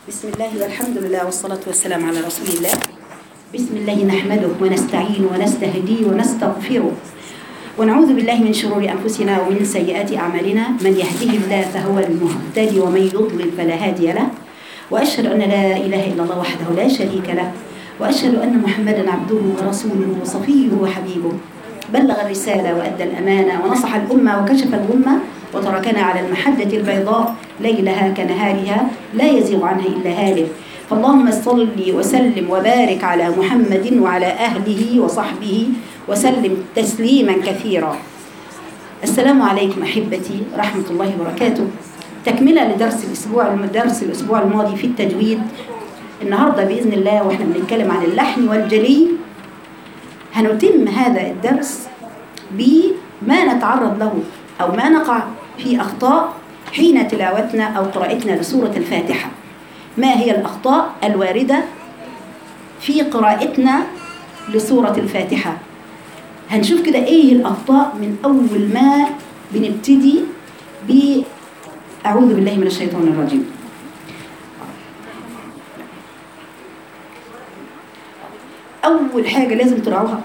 بسم الله والحمد لله والصلاة والسلام على رسول الله بسم الله نحمده ونستعين ونستهديه ونستغفره ونعوذ بالله من شرور أنفسنا ومن سيئات أعمالنا من يهده الله فهو المهتدي ومن يضلل فلا هادي له وأشهد أن لا إله إلا الله وحده لا شريك له وأشهد أن محمدا عبده ورسوله وصفيه وحبيبه بلغ الرسالة وأدى الأمانة ونصح الأمة وكشف الغمة وتركنا على المحجة البيضاء ليلها كنهارها لا يزيغ عنها إلا هالك فاللهم صل وسلم وبارك على محمد وعلى أهله وصحبه وسلم تسليما كثيرا السلام عليكم أحبتي رحمة الله وبركاته تكملة لدرس الأسبوع درس الأسبوع الماضي في التجويد النهاردة بإذن الله وإحنا بنتكلم عن اللحن والجلي هنتم هذا الدرس بما نتعرض له أو ما نقع في أخطاء حين تلاوتنا أو قراءتنا لسورة الفاتحة ما هي الأخطاء الواردة في قراءتنا لسورة الفاتحة هنشوف كده إيه الأخطاء من أول ما بنبتدي ب أعوذ بالله من الشيطان الرجيم أول حاجة لازم تراعوها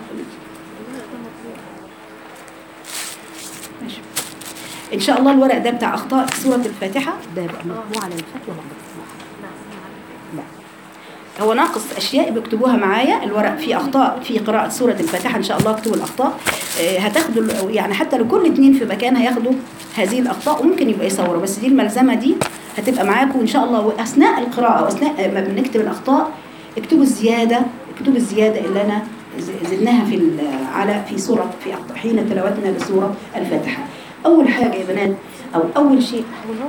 ماشي. إن شاء الله الورق ده بتاع أخطاء سورة الفاتحة ده بقى مطبوع على الفتوى لا هو ناقص أشياء بيكتبوها معايا الورق فيه أخطاء في قراءة سورة الفاتحة إن شاء الله اكتبوا الأخطاء آه، هتاخدوا ال- يعني حتى لو كل اتنين في مكان هياخدوا هذه الأخطاء وممكن يبقى يصوروا بس دي الملزمة دي هتبقى معاكم إن شاء الله وأثناء القراءة وأثناء ما بنكتب الأخطاء اكتبوا الزيادة اكتبوا الزيادة اللي أنا ز- زدناها في ال- على في سورة في أخطاء حين تلاوتنا لسورة الفاتحة أول حاجة يا بنات أو أول شيء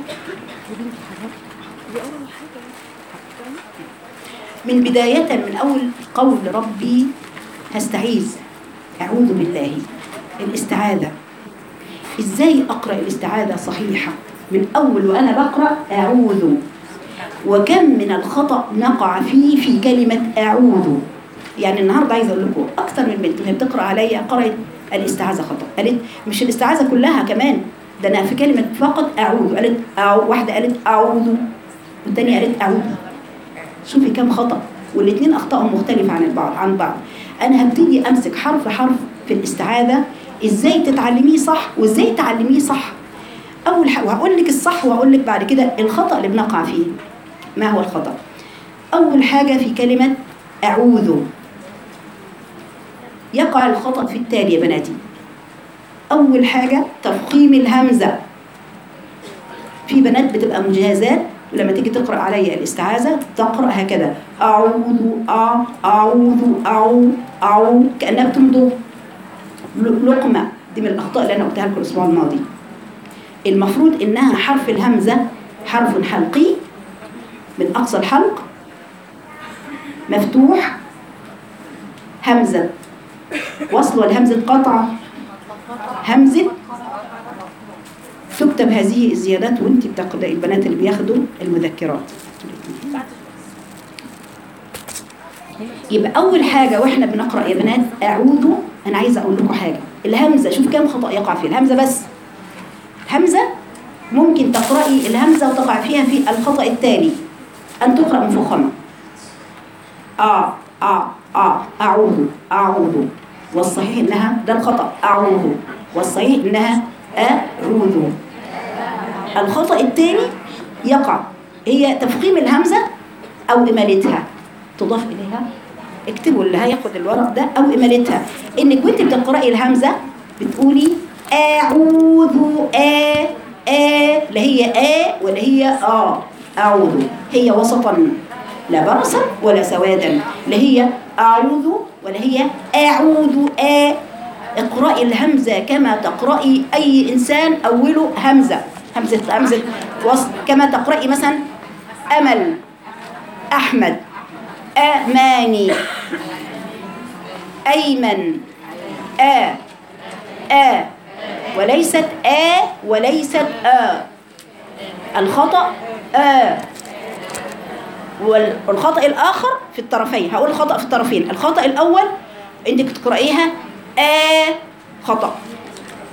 من بداية من أول قول ربي هستعيذ أعوذ بالله الاستعاذة إزاي أقرأ الاستعاذة صحيحة من أول وأنا بقرأ أعوذ وكم من الخطأ نقع فيه في كلمة أعوذ يعني النهاردة عايزة أقول لكم أكثر من بنت وهي بتقرأ عليا قرأت الاستعاذة خطأ قالت مش الاستعاذة كلها كمان ده أنا في كلمة فقط أعوذ قالت أعو واحدة قالت أعوذ والتانية قالت أعوذ شوفي كم خطأ والاثنين أخطائهم مختلفة عن البعض عن بعض أنا هبتدي أمسك حرف حرف في الاستعاذة إزاي تتعلميه صح وإزاي تعلميه صح أول حاجة وهقول لك الصح وهقول لك بعد كده الخطأ اللي بنقع فيه ما هو الخطأ أول حاجة في كلمة أعوذ يقع الخطأ في التالي يا بناتي أول حاجة تفخيم الهمزة في بنات بتبقى مجهزات ولما تيجي تقرأ عليا الاستعاذة تقرأ هكذا أعوذ أع أعوذ أعو أعو كأنها بتمضغ ل- لقمة دي من الأخطاء اللي أنا قلتها لكم الأسبوع الماضي المفروض إنها حرف الهمزة حرف حلقي من أقصى الحلق مفتوح همزة وصل والهمزة قطع همزة تكتب هذه الزيادات وانت بتقرأ البنات اللي بياخدوا المذكرات يبقى اول حاجه واحنا بنقرا يا بنات اعوذ انا عايزه اقول لكم حاجه الهمزه شوف كم خطا يقع فيه الهمزه بس همزه ممكن تقراي الهمزه وتقع فيها في الخطا التالي ان تقرا مفخمه اه اه اه اعوذ اعوذ والصحيح انها ده الخطا اعوذ والصحيح انها اعوذ الخطا الثاني يقع هي تفخيم الهمزه او امالتها تضاف اليها اكتبوا اللي هياخد الورق ده او امالتها انك وانت بتقراي الهمزه بتقولي اعوذ ا ا لا هي ا ولا هي ا اعوذ هي وسطا لا برصا ولا سوادا لا هي اعوذ ولا هي اعوذ ا اقرأي الهمزة كما تقرأي أي إنسان أوله همزة همزة همزة وصل كما تقرأي مثلا أمل أحمد أماني أيمن آ آ وليست آ وليست آ الخطأ آ وال- والخطأ الآخر في الطرفين هقول الخطأ في الطرفين الخطأ الأول عندك تقرأيها آ خطأ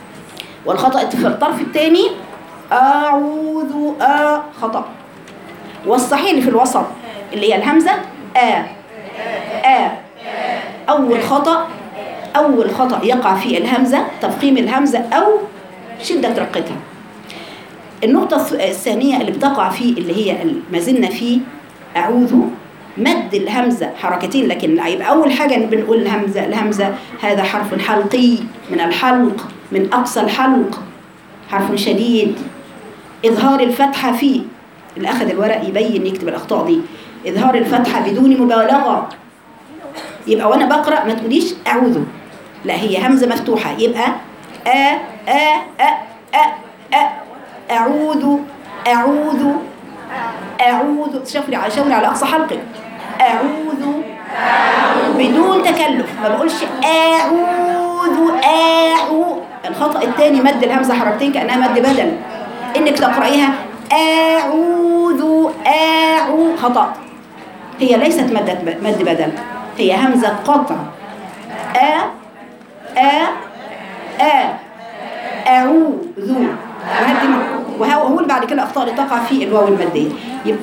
والخطأ في الطرف الثاني أعوذ آ خطأ والصحيح اللي في الوسط اللي هي الهمزة آ آ أول خطأ أول خطأ يقع فيه الهمزة تفخيم الهمزة أو شدة رقتها النقطة الث- الثانية اللي بتقع فيه اللي هي ال- ما زلنا فيه أعوذ مد الهمزة حركتين لكن يبقى أول حاجة بنقول الهمزة الهمزة هذا حرف حلقي من الحلق من أقصى الحلق حرف شديد إظهار الفتحة فيه اللي أخذ الورق يبين يكتب الأخطاء دي إظهار الفتحة بدون مبالغة يبقى وأنا بقرأ ما تقوليش أعوذ لا هي همزة مفتوحة يبقى أ أ أ أ أ أعوذ أعوذ أعوذ شوفي على شاوري على أقصى حلقي أعوذ بدون تكلف ما بقولش أعوذ أعو الخطأ الثاني مد الهمزة حركتين كأنها مد بدل إنك تقرأيها أعوذ أعو خطأ هي ليست مد مد بدل هي همزة قطع أ أ أ أعوذ وهدي وهو هو اللي بعد كده الأخطاء اللي تقع في الواو المادية يبقى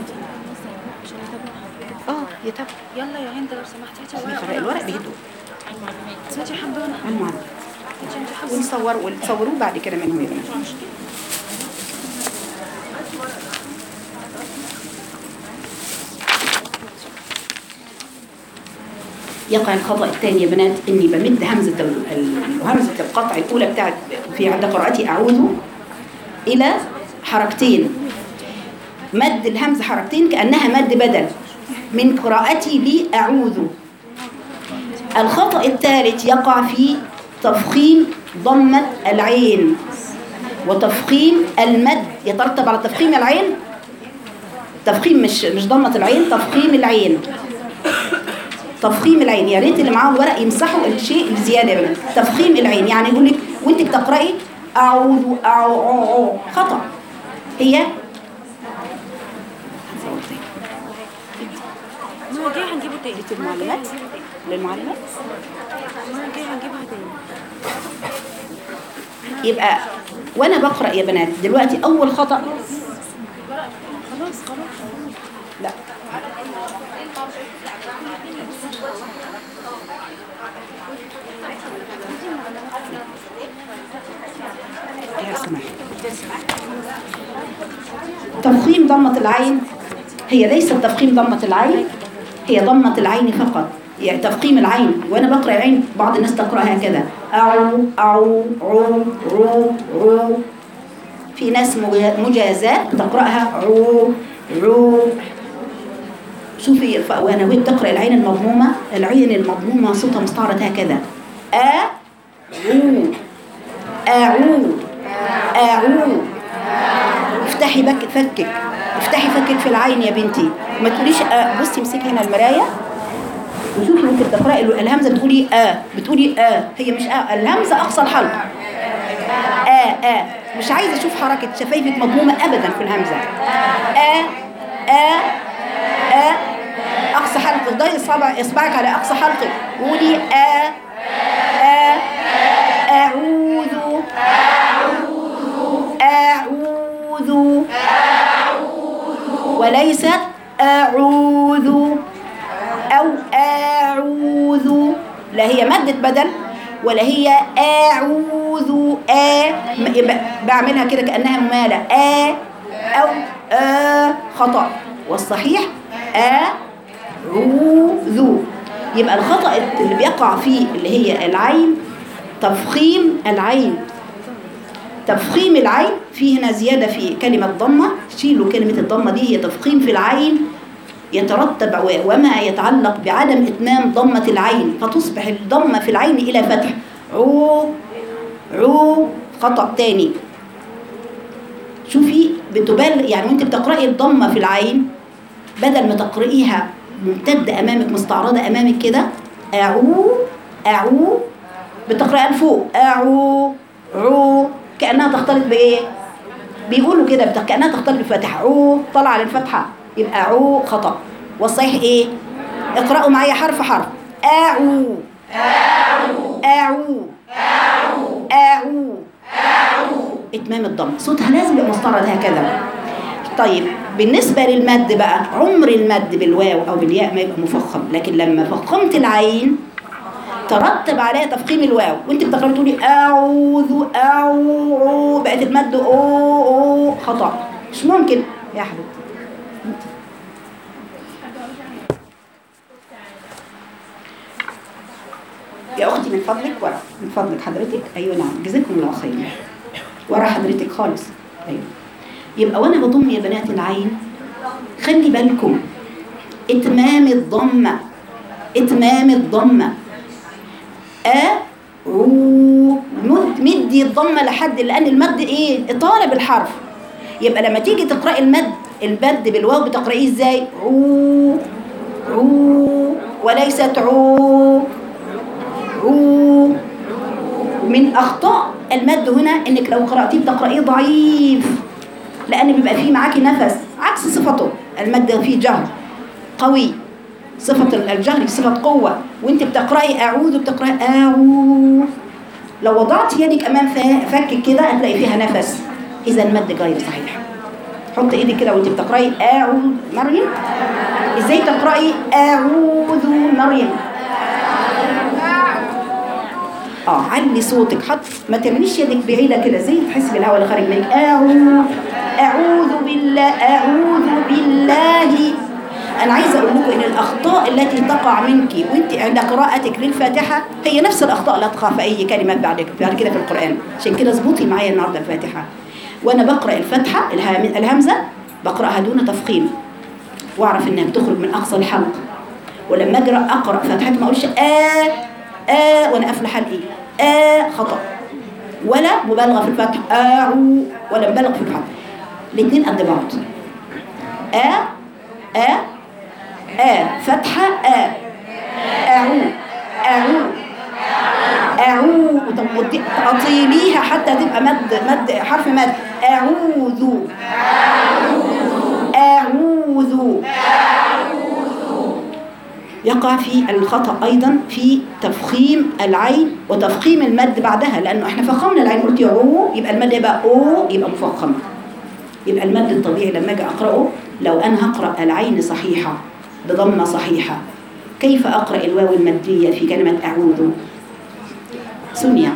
اه يتابع يلا يا هند لو سمحتي هاتي الورق نقرأ الورق بهدوء هاتي حمدونة المعلم هاتي انت حمدونة ونصور ونصوروه بعد كده منهم يا بنات يقع الخطأ الثاني يا بنات إني بمد همزة ال- ال- همزة القطع الأولى بتاعت في عند قراءتي أعوذ إلى حركتين مد الهمزة حركتين كأنها مد بدل من قراءتي لي أعوذ الخطأ الثالث يقع في تفخيم ضمة العين وتفخيم المد يترتب على تفخيم العين تفخيم مش مش ضمة العين تفخيم العين تفخيم العين يا ريت اللي معاه الورق يمسحوا الشيء الزياده يا بنات تفخيم العين يعني يقول لك وانت بتقراي اعوذ أعو أعو أعو خطا هي ما جاي هنجيبه تاني المعلومات للمعلومات ما جاي هنجيبها تاني يبقى وانا بقرا يا بنات دلوقتي اول خطا خلاص خلاص لا يا سماح تفخيم ضمة العين هي ليست تفخيم ضمة العين هي ضمة العين فقط يعني تفخيم العين وانا بقرا العين بعض الناس تقراها هكذا او او عو رو رو في ناس مجا- مجازات بتقراها عو عو شوفي ف- وانا وهي بتقرا العين المضمومه العين المضمومه صوتها مستعرض هكذا ا عو اعو اعو افتحي بك فكك افتحي فكك في العين يا بنتي ما تقوليش آه بصي امسكي هنا المرايه وشوفي ممكن تقراي ال- الهمزه بتقولي اه بتقولي اه هي مش اه الهمزه اقصى الحلق اه اه مش عايزه اشوف حركه شفايفك مضمومه ابدا في الهمزه اه اه اه اقصى حلقك ضي اصبع اصبعك على اقصى حلقك قولي اه اه اعوذ اعوذ وليست اعوذ او اعوذ لا هي مادة بدل ولا هي اعوذ ا م- يبقى بعملها كده كانها ممالة ا او ا خطأ والصحيح اعوذ يبقى الخطأ اللي بيقع فيه اللي هي العين تفخيم العين تفخيم العين في هنا زيادة في كلمة ضمة شيلوا كلمة الضمة دي هي تفخيم في العين يترتب و- وما يتعلق بعدم إتمام ضمة العين فتصبح الضمة في العين إلى فتح عو عو خطأ تاني شوفي بتبالغ يعني وانت بتقرأي الضمة في العين بدل ما تقرأيها ممتدة أمامك مستعرضة أمامك كده أعو أعو بتقرأها لفوق أعو عو كأنها تختلط بإيه؟ بيقولوا كده بت- كأنها تختلط بفتح عو طلع على الفتحة يبقى عو خطأ والصحيح إيه؟ اقرأوا معايا حرف حرف أعو أعو أعو إتمام الضم صوتها لازم يبقى مستعرض هكذا طيب بالنسبة للمد بقى عمر المد بالواو أو بالياء ما يبقى مفخم لكن لما فخمت العين ترتب عليها تفخيم الواو وانت بتقرأي تقولي أعوذ أو بقت المد أو أو خطأ مش ممكن يا حبيبتي يا اختي من فضلك ورا من فضلك حضرتك ايوه نعم جزاكم الله خير ورا حضرتك خالص ايوه يبقى وانا بضم يا بنات العين خلي بالكم اتمام الضمه اتمام الضمه ا عو مد مدي الضمه لحد لان المد ايه اطاله بالحرف يبقى لما تيجي تقراي المد المد بالواو بتقرايه ازاي عو عو وليست عو عو من اخطاء المد هنا انك لو قراتيه بتقرايه ضعيف لان بيبقى فيه معاكي نفس عكس صفته المد فيه جهر قوي صفة الجهر صفة قوة وانت بتقرأي أعوذ بتقرأي أعوذ لو وضعت يدك أمام فا- فكك كده هتلاقي فيها نفس إذا المد غير صحيح حط ايدك كده وانت بتقرأي أعوذ مريم ازاي تقرأي أعوذ مريم اه علي صوتك حط ما تعمليش يدك بعيده كده زي تحس بالهواء اللي خارج منك اعوذ اعوذ بالله اعوذ بالله انا عايزه اقول لكم ان الاخطاء التي تقع منك وانت عند قراءتك للفاتحه هي نفس الاخطاء اللي تقع في اي كلمه بعد بعد كده في القران عشان كده اظبطي معايا النهارده الفاتحه وانا بقرا الفاتحه الهام- الهمزه بقراها دون تفخيم واعرف انها بتخرج من اقصى الحلق ولما اجرا اقرا فاتحه ما اقولش آه آه وانا قافله حلقي آه خطا ولا مبالغه في الفتح آه ولا مبالغ في الفتح الاثنين قد بعض آه آه آه فتحة آه أعو أعو أعو طب ودي- أطيليها حتى تبقى مد مد حرف مد أعوذ أعوذ يقع في الخطأ أيضا في تفخيم العين وتفخيم المد بعدها لأنه احنا فخمنا العين قلت عو يبقى المد يبقى أو يبقى مفخم يبقى المد الطبيعي لما أجي أقرأه لو أنا هقرأ العين صحيحة بضمة صحيحة كيف أقرأ الواو المادية في كلمة أعوذ سنيا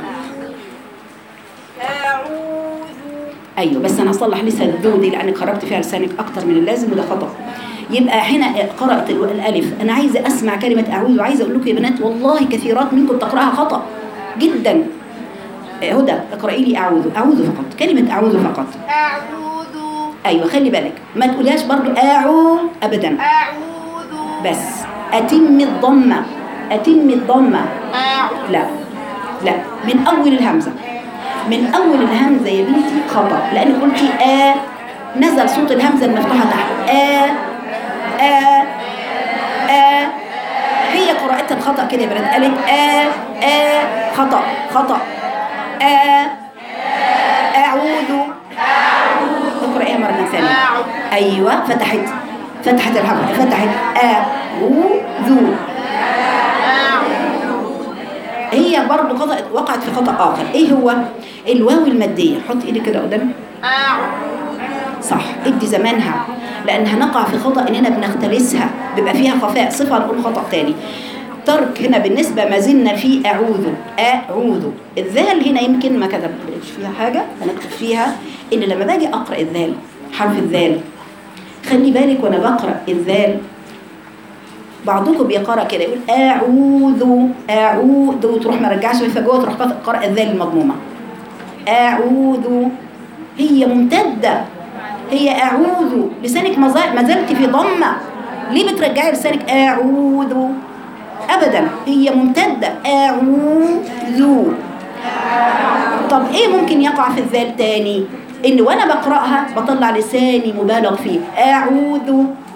ايوه بس انا هصلح لسه الذو دي لانك خرجت فيها لسانك اكتر من اللازم وده خطا يبقى هنا قرات ال- الالف انا عايزه اسمع كلمه اعوذ وعايزه اقول لكم يا بنات والله كثيرات منكم تقراها خطا جدا آه، هدى اقراي لي اعوذ اعوذ فقط كلمه اعوذ فقط أعوذ ايوه خلي بالك ما تقولهاش برضو اعو ابدا أعوذ بس اتم الضمه اتم الضمه أعوذ لا لا من اول الهمزه من اول الهمزه يا بنتي خطا لان قلتي آ نزل صوت الهمزه المفتوحه تحت آ آ آ هي قراءتها الخطا كده يا بنات قالت آ آ خطا خطا آ اعوذ اقرأيها مرة ثانية ايوه فتحت فتحت الحرف فتحت اعوذ هي برضه خطأ وقعت في خطأ آخر إيه هو؟ الواو المادية حط إيدك كده قدام صح ادي زمانها لأنها نقع في خطأ إننا بنختلسها بيبقى فيها خفاء صفة نقول خطأ تاني ترك هنا بالنسبة ما زلنا في أعوذ أعوذ الذال هنا يمكن ما كتبتش فيها حاجة هنكتب فيها إن لما باجي أقرأ الذال حرف الذال خلي بالك وأنا بقرأ الذال بعضكم بيقرا كده يقول اعوذ اعوذ وتروح ما رجعش شايفه جوه تروح قرأ الذال المضمومه اعوذ هي ممتده هي اعوذ لسانك ما زال- ما زلت في ضمه ليه بترجعي لسانك اعوذ ابدا هي ممتده اعوذ طب ايه ممكن يقع في الذال تاني ان وانا بقراها بطلع لساني مبالغ فيه اعوذ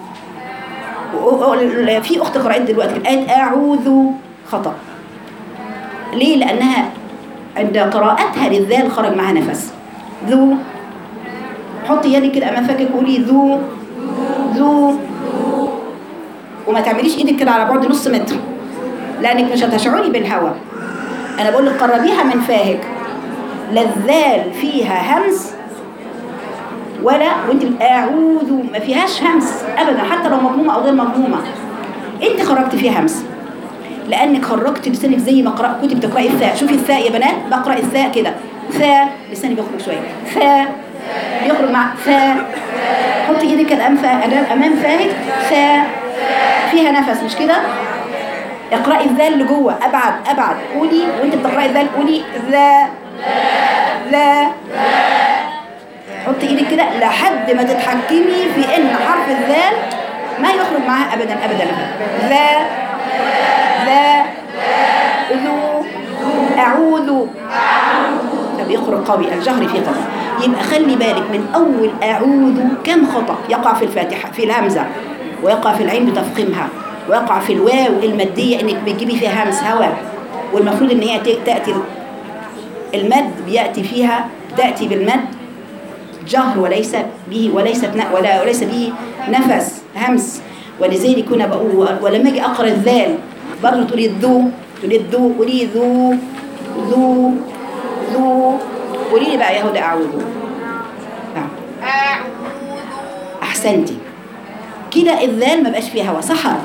في اخت قرأت دلوقتي قالت اعوذ خطأ ليه لانها عند قراءتها للذال خرج معها نفس ذو حطي يدك كده امام فكك وقولي ذو ذو وما تعمليش ايدك كده على بعد نص متر لانك مش هتشعري بالهواء انا بقول لك قربيها من فاهك لا الذال فيها همز ولا وانت بت- اعوذ ما فيهاش همس ابدا حتى لو مضمومه او غير مضمومه انت خرجت فيها همس لانك خرجت لسانك زي ما قرأ كنت بتقراي الثاء شوفي الثاء يا بنات بقرا الثاء كده ثاء لساني بيخرج شويه ثاء يخرج مع ثاء حطي ايدك كده امام فا- امام فاهك ثاء فيها نفس مش كده اقرأي الذال لجوه ابعد ابعد قولي وانت بتقرأي الذال قولي ذا لا حطي ايدك كده لحد ما تتحكمي في ان حرف الذال ما يخرج معاها ابدا ابدا ذا ذا ذو اعوذ طب يخرج قوي الجهر فيه قوي يبقى خلي بالك من اول اعوذ كم خطا يقع في الفاتحه في الهمزه ويقع في العين بتفخيمها ويقع في الواو الماديه انك بتجيبي فيها همس هواء والمفروض ان هي ت- تاتي المد بياتي فيها تاتي بالمد جهر وليس به وليست ن- ولا وليس به نفس همس ولذلك كنا بقول ولما اجي اقرا الذال برضه تقولي الذو تقولي الذو قولي ذو ذو ذو قولي لي بقى يا هدى اعوذ نعم أعوذ احسنتي كده الذال ما بقاش فيها هوا سحر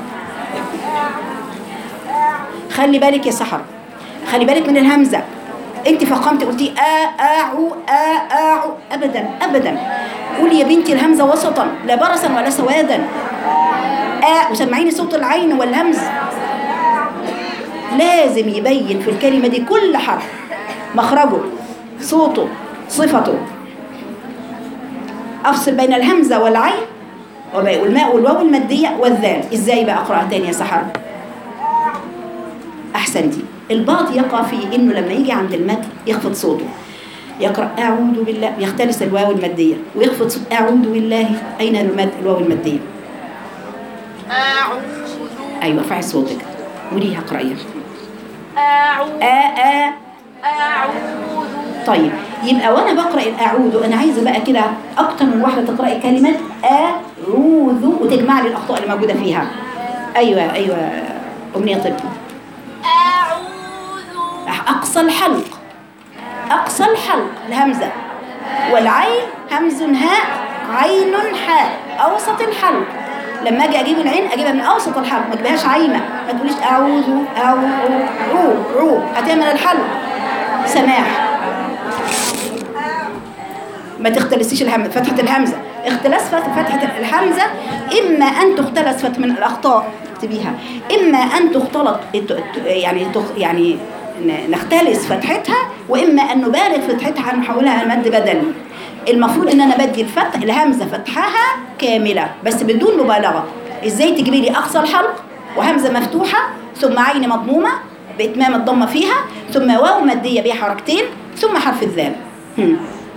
خلي بالك يا سحر خلي بالك من الهمزه انت فخمت قلتي آ اعو آ اعو ابدا ابدا قولي يا بنتي الهمزه وسطا لا برصا ولا سوادا آ وسمعيني صوت العين والهمز لازم يبين في الكلمه دي كل حرف مخرجه صوته صفته افصل بين الهمزه والعين وبي- والماء والواو الماديه والذال ازاي بقى اقراها تاني يا سحر احسنتي البعض يقع في انه لما يجي عند المد يخفض صوته يقرا اعوذ بالله يختلس الواو الماديه ويخفض صوت اعوذ بالله اين المد الواو الماديه أعوذ ايوه ارفعي صوتك قوليها اقرايها أعوذ آ آ أعوذ طيب يبقى وانا بقرا الاعوذ انا عايزه بقى كده اكتر من واحده تقراي كلمه اعوذ وتجمع لي الاخطاء اللي موجوده فيها ايوه ايوه امنيه طب أعوذ اقصى الحلق اقصى الحلق الهمزه والعين همز هاء عين حاء اوسط الحلق لما اجي اجيب العين اجيبها من اوسط الحلق ما اجيبهاش عايمه ما تقوليش اعوذ او رو رو هاتيها من الحلق سماح ما تختلسيش الهم فتحة الهمزة اختلاس فت- فتحة الهمزة إما أن تختلس فتح من الأخطاء اكتبيها إما أن تختلط ت- ت- يعني تخ يعني ن- نختلس فتحتها وإما أن نبالغ في فتحتها نحولها مد بدل المفروض إن أنا بدي الفتح الهمزة فتحها كاملة بس بدون مبالغة إزاي تجيبي لي أقصى الحلق وهمزة مفتوحة ثم عين مضمومة بإتمام الضمة فيها ثم واو مادية بها حركتين ثم حرف الذال هم.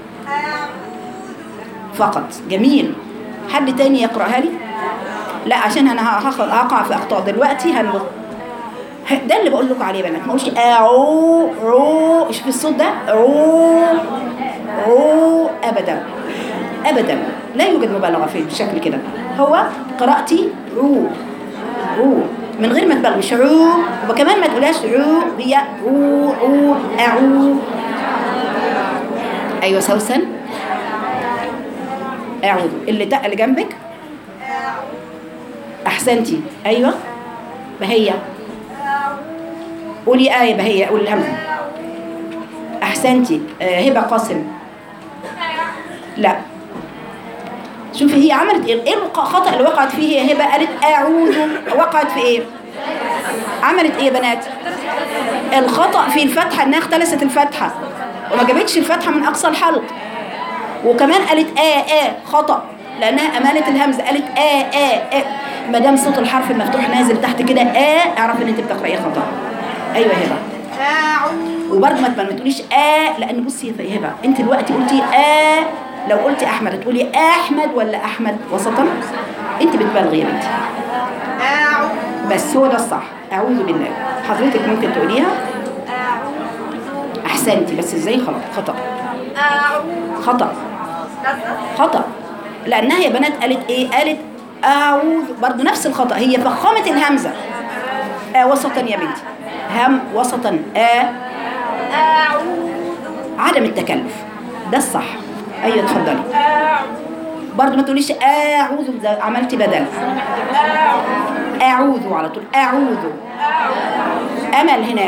فقط جميل حد تاني يقرأها لي لا عشان انا هاخ- هقع في اخطاء دلوقتي هن ده اللي بقول لكم عليه يا بنات ما اقولش اعو عو شوف الصوت ده عو عو ابدا ابدا لا يوجد مبالغه في الشكل كده هو قراءتي عو عو من غير ما تبالغ مش عو وكمان ما تقولهاش عو هي عو عو اعو ايوه سوسن اعوذ اللي تق اللي جنبك احسنتي ايوه بهية قولي آية بهية قولي الهمزة احسنتي آه هبة قاسم لا شوفي هي عملت ايه ايه الخطأ اللي وقعت فيه هي هبة قالت اعوذ وقعت في ايه عملت ايه يا بنات الخطأ في الفتحة انها اختلست الفتحة وما جابتش الفتحة من اقصى الحلق وكمان قالت آ آ خطأ لأنها أمالت الهمزة قالت آ آ آ ما دام صوت الحرف المفتوح نازل تحت كده آ اعرف إن أنت بتقرأيه خطأ أيوة يا هبة أعوذ وبرضه ما ما تقوليش آ لأن بصي يا هبة أنت دلوقتي قلتي آ لو قلتي أحمد تقولي أحمد ولا أحمد وسطا أنت بتبالغي يا بنتي أعوذ بس هو ده الصح أعوذ بالله حضرتك ممكن تقوليها أحسنتي بس إزاي خطأ خطأ أعوذ خطأ خطأ لأنها يا بنات قالت إيه قالت أعوذ برضو نفس الخطأ هي فخمت الهمزة آه وسطا يا بنتي هم وسطا آه أعوذ عدم التكلف ده الصح أيوة اتفضلي أعوذ برضه ما تقوليش اعوذ ده عملت بدل اعوذ على طول اعوذ امل هناك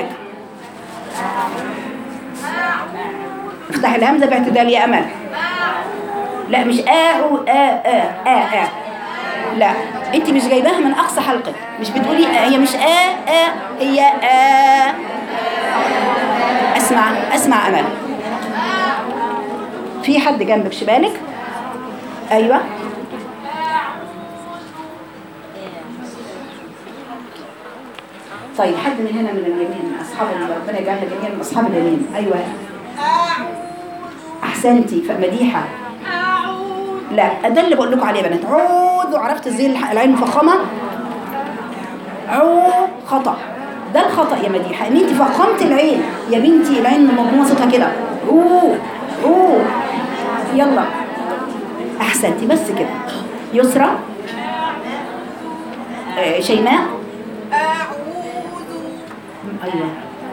افتح الهمزه باعتدال يا امل لا مش اعو آ آ آ آ لا انت مش جايباها من اقصى حلقك مش بتقولي آه هي مش آ آ هي آ اسمع اسمع امل في حد جنبك شبالك ايوه طيب حد من هنا من اليمين من اصحاب ال- ربنا يجعلنا جميعا من اصحاب اليمين ايوه احسنتي فمديحه لا ده اللي بقول لكم عليه يا بنات عودوا عرفت ازاي الح- العين مفخمه عو خطا ده الخطا يا مديحه ان انت فخمت العين يا بنتي العين مضمومه صوتها كده عو عو يلا احسنتي بس كده يسرى آه، شيماء ايوه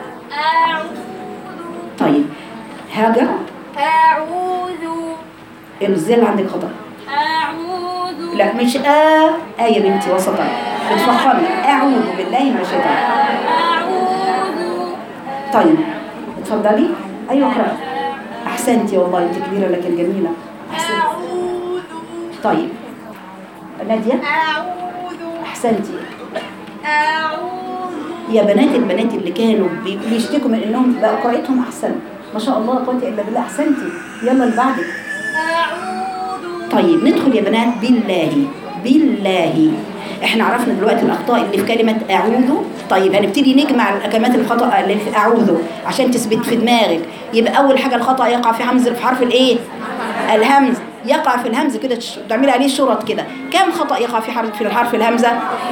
طيب هاجر أعوذ ازاي اللي عندك خطا أعوذ لا مش آ آ يا بنتي وسطا بتفخمي أعوذ بالله من الشيطان أعوذ طيب اتفضلي أيوة اقرأ أحسنتي والله أنت كبيرة لكن جميلة أحسنتي أعوذ طيب نادية أعوذ أحسنتي أعوذ يا بنات البنات اللي كانوا بي- بيشتكوا من إنهم بقى قراءتهم أحسن ما شاء الله لا قوة إلا بالله أحسنتي يلا اللي بعدك أعوذ طيب ندخل يا بنات بالله بالله احنا عرفنا دلوقتي الاخطاء اللي في كلمه اعوذ طيب هنبتدي نجمع الكلمات الخطا اللي في اعوذ عشان تثبت في دماغك يبقى اول حاجه الخطا يقع في همز في حرف الايه الهمز يقع في الهمز كده تش- تعملي عليه شرط كده كم خطا يقع في حرف في الحرف الهمزه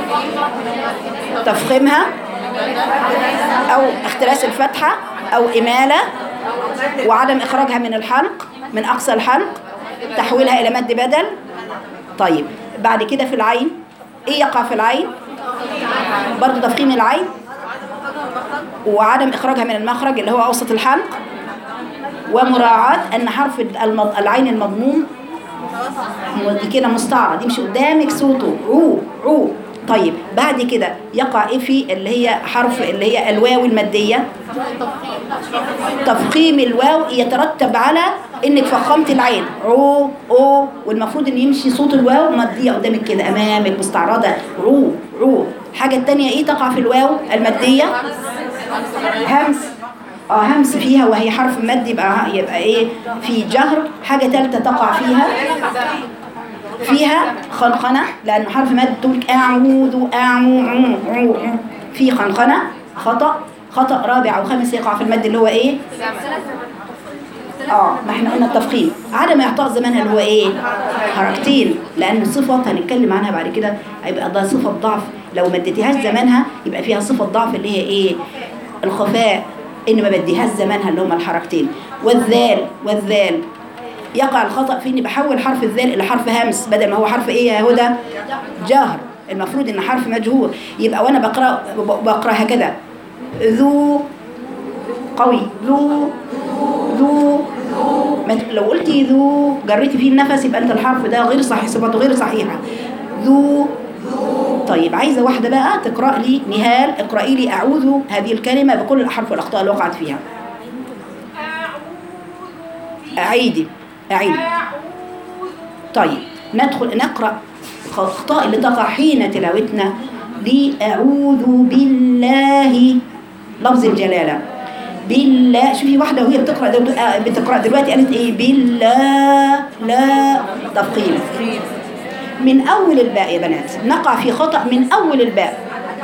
تفخيمها او اختلاس الفتحه او اماله وعدم اخراجها من الحلق من اقصى الحلق تحويلها الى مد بدل طيب بعد كده في العين ايه يقع في العين برضو تفخيم العين وعدم اخراجها من المخرج اللي هو اوسط الحلق ومراعاة ان حرف المض... العين المضموم م- كده مستعرض يمشي قدامك صوته عو عو طيب بعد كده يقع ايه في اللي هي حرف اللي هي الواو الماديه تفخيم الواو يترتب على انك فخمت العين عو او والمفروض ان يمشي صوت الواو ماديه قدامك كده امامك مستعرضه عو عو الحاجه الثانيه ايه تقع في الواو الماديه همس اه همس فيها وهي حرف مد يبقى يبقى ايه في جهر حاجه ثالثه تقع فيها فيها خنخنه لان حرف مد تقول اعوذ اعو عو عو عو. في خنخنه خطا خطا رابع وخامس يقع في المد اللي هو ايه اه ما احنا قلنا التفخيم عدم اعطاء زمانها اللي هو ايه حركتين لان صفه هنتكلم عنها بعد كده هيبقى ده صفه ضعف لو ما اديتيهاش زمانها يبقى فيها صفه ضعف اللي هي ايه الخفاء ان ما بديهاش زمانها اللي هما الحركتين والذال والذال يقع الخطا في اني بحول حرف الذال الى حرف همس بدل ما هو حرف ايه يا هدى جهر المفروض ان حرف مجهور يبقى وانا بقرا بقرا هكذا ذو قوي ذو ذو ما ت- لو قلتي ذو جريتي فيه النفس يبقى انت الحرف ده غير صحيح صفته غير صحيحه ذو طيب عايزه واحده بقى تقرا لي نهال اقراي لي اعوذ هذه الكلمه بكل الاحرف والاخطاء اللي وقعت فيها اعيدي اعيدي طيب ندخل نقرا الاخطاء اللي تقع حين تلاوتنا لأعوذ بالله لفظ الجلالة بالله شوفي واحدة وهي بتقرأ دو- آه، بتقرأ دلوقتي قالت ايه بالله لا تفخيم من أول الباء يا بنات نقع في خطأ من أول الباء